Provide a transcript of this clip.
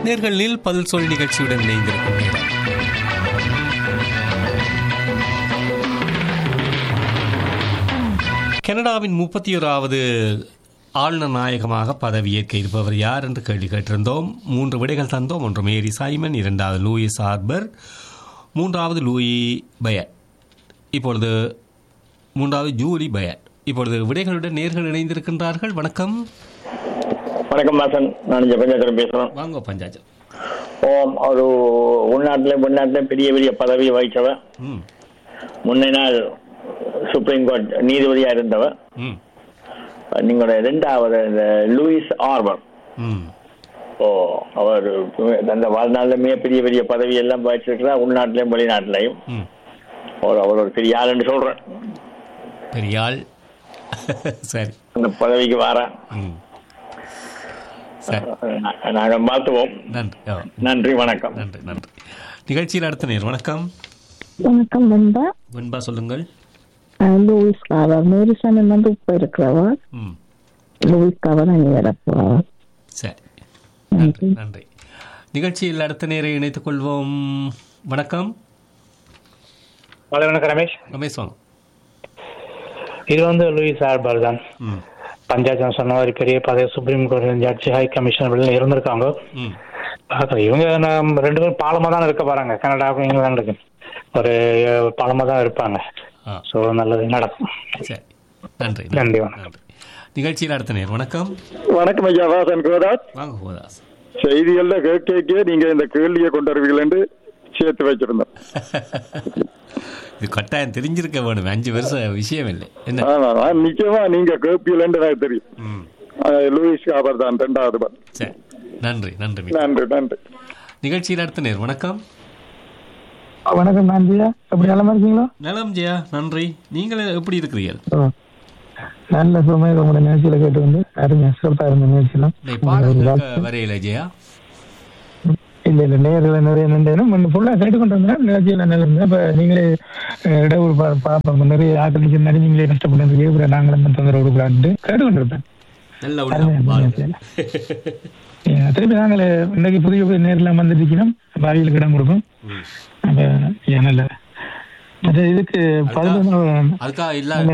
நேர்களில் பதில் சொல் நிகழ்ச்சியுடன் இணைந்திருக்கும் நேரம் கனடாவின் முப்பத்தி ஓராவது ஆளுநர் நாயகமாக பதவியேற்க இருப்பவர் யார் என்று கேள்வி கேட்டிருந்தோம் மூன்று விடைகள் தந்தோம் ஒன்று மேரி சைமன் இரண்டாவது லூயிஸ் ஆர்பர் மூன்றாவது லூயி பயட் இப்பொழுது மூன்றாவது ஜூலி பயட் இப்பொழுது விடைகளுடன் நேர்கள் இணைந்திருக்கின்றார்கள் வணக்கம் வணக்கம் வாசன் நான் ஜெபஞ்சந்திரன் பேசுறேன் வாங்க பஞ்சாஜம் ஓம் ஒரு உள்நாட்டிலும் வெளிநாட்டிலும் பெரிய பெரிய பதவி வகித்தவர் ம் முன்ன நாள் சுப்ரீம் கோர்ட் நீதிபதியா இருந்தவர் ம் நீங்களோட இரண்டாவது இந்த லூயிஸ் ஆர்பர் ம் ஓ அவர் அந்த வாழ்நாளில் மிக பெரிய பெரிய பதவி எல்லாம் வகிச்சிருக்கிறார் உள்நாட்டிலையும் வெளிநாட்டிலையும் ம் அவர் அவர் ஒரு பெரிய ஆளுன்னு சொல்றேன் பெரியாள் சரி அந்த பதவிக்கு வர ம் சரி நாங்கள் மாற்றுவோம் நன்றி ஓ, நன்றி வணக்கம் நன்றி நன்றி நிகழ்ச்சியில் அடுத்த நேர் வணக்கம் வணக்கம் நண்பா வெண்பா சொல்லுங்கள் அஹ் லூயிஸ் காவர் மேரிசன் வந்து இப்ப இருக்கிறவர் ம் லூயிஸ் காவர் அங்கே வரப்போவார் சரி நன்றி நன்றி நிகழ்ச்சியில் அடுத்த நேரை இணைத்துக் கொள்வோம் வணக்கம் ஹலோ வணக்கம் ரமேஷ் ரமேஷ் வாங்க இது வந்து லூயிஸ் ஆர்பர் தான் ம் பஞ்சாயத்து சொன்ன மாதிரி பெரிய பதவி supreme court judge high commissioner இப்படிலாம் இருந்திருக்காங்க ம் பார்க்கலாம் இவங்க நம்ம ரெண்டு பேரும் பாலமா தான் இருக்க போறாங்க கனடாவுக்கும் இங்கிலாந்துக்கு ஒரு பாலமா தான் இருப்பாங்க ஆ ஸோ நல்லது நடக்கும் சரி நன்றி நன்றி, வணக்கம். நன்றி நிகழ்ச்சியில் அடுத்த நேர் வணக்கம் வணக்கம் ஐயா வாசன் கோதாஸ் வாங்க ஹோதாஸ் செய்திகள்ல கேட்க நீங்க இந்த கேள்வியை கொண்டு வருவீர்கள் என்று சேர்த்து வச்சிருந்தோம் இது கட்டாயம் தெரிஞ்சிருக்க வேணும் அஞ்சு வருஷம் விஷயம் இல்லை என்ன ஆமா நான் நிச்சயமா நீங்க கேட்பீர்கள் என்று எனக்கு தெரியும் ம் அஹ் லூயிஸ் காபர் தான் ரெண்டாவது பர் சரி நன்றி நன்றி மிக்க. நன்றி நன்றி நிகழ்ச்சியில் அடுத்த நேர் வணக்கம் வணக்கம் நாந்தியா எப்படி நலமா இருக்கீங்களா நலம் ஜெயா நன்றி நீங்கள் எப்படி இருக்கிறீர்கள் ஓ. நல்ல சுமையில உங்களோட நிகழ்ச்சியில கேட்டு வந்து அருமையா சிறப்பா இருந்த நிகழ்ச்சியெல்லாம் இல்லை, பாடம் கேட்க வரையில ஜெயா இல்ல இல்ல நேரில் நிறைய நின்றேனும் ஃபுல்லா கேட்டு கொண்டு வந்தேன் நிகழ்ச்சியில நல்லா இருந்தேன் இப்ப நீங்களே அஹ், இடஒரு பா- பார்ப்போம் நிறைய ஆக்கள் முன்னாடி நீங்களே கஷ்டப்பட்டு கேட்குற நாங்களும் இந்த தொந்தரவு கொடுக்கலான்ட்டு கேட்டு கொண்டு இருப்பேன் நல்ல அருமையா உள்ளம் இருந்த வாழ்க. நிகழ்ச்சியில. ஏன், திருப்பி நாங்கள் இன்னைக்கு புதிய புதிய நேரில் வந்துருக்கணும் பாவிகளுக்கு இடம் கொடுப்போம் ம். அப்ப ஏன் நல்ல மற்ற இதுக்கு பதினொன்று அதுக்காக இல்ல